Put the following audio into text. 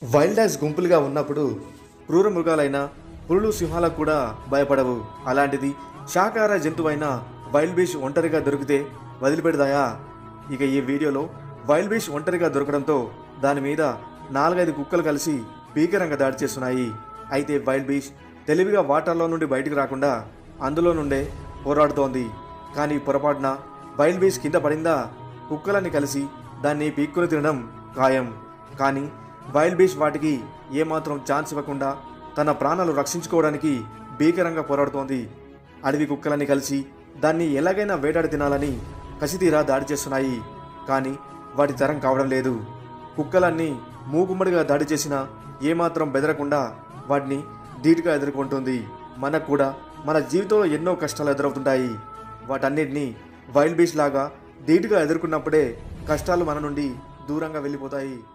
wild dogs గుంపులుగా ఉన్నప్పుడు క్రూర మృగాలైన పులులు సింహాలకు కూడా భయపడవు అలాంటిది శాకాహార జంతువైన వైల్డ్ బీచ్ ఒంటరిగా దొరికితే వదిలిపెడదాయా ఇక ఈ వీడియోలో వైల్డ్ బీచ్ ఒంటరిగా దొరకడంతో దాని మీద నాలుగైదు కుక్కలు కలిసి భీకరంగా దాడి చేస్తున్నాయి అయితే వైల్డ్ బీచ్ తెలివిగా వాటర్లో నుండి బయటికి రాకుండా అందులో నుండే పోరాడుతోంది కానీ పొరపాటున వైల్డ్ బీచ్ కింద పడిందా కుక్కలన్నీ కలిసి దాన్ని పీక్కుని తినడం ఖాయం కానీ వైల్డ్ బీచ్ వాటికి ఏమాత్రం ఛాన్స్ ఇవ్వకుండా తన ప్రాణాలు రక్షించుకోవడానికి భీకరంగా పోరాడుతోంది అడవి కుక్కలన్నీ కలిసి దాన్ని ఎలాగైనా వేటాడి తినాలని కసితీరా దాడి చేస్తున్నాయి కానీ వాటి తరం కావడం లేదు కుక్కలన్నీ మూకుమ్మడిగా దాడి చేసినా ఏమాత్రం బెదరకుండా వాటిని ధీటుగా ఎదుర్కొంటుంది మనకు కూడా మన జీవితంలో ఎన్నో కష్టాలు ఎదురవుతుంటాయి వాటన్నిటినీ వైల్డ్ బీచ్ లాగా ధీటుగా ఎదుర్కొన్నప్పుడే కష్టాలు మన నుండి దూరంగా వెళ్ళిపోతాయి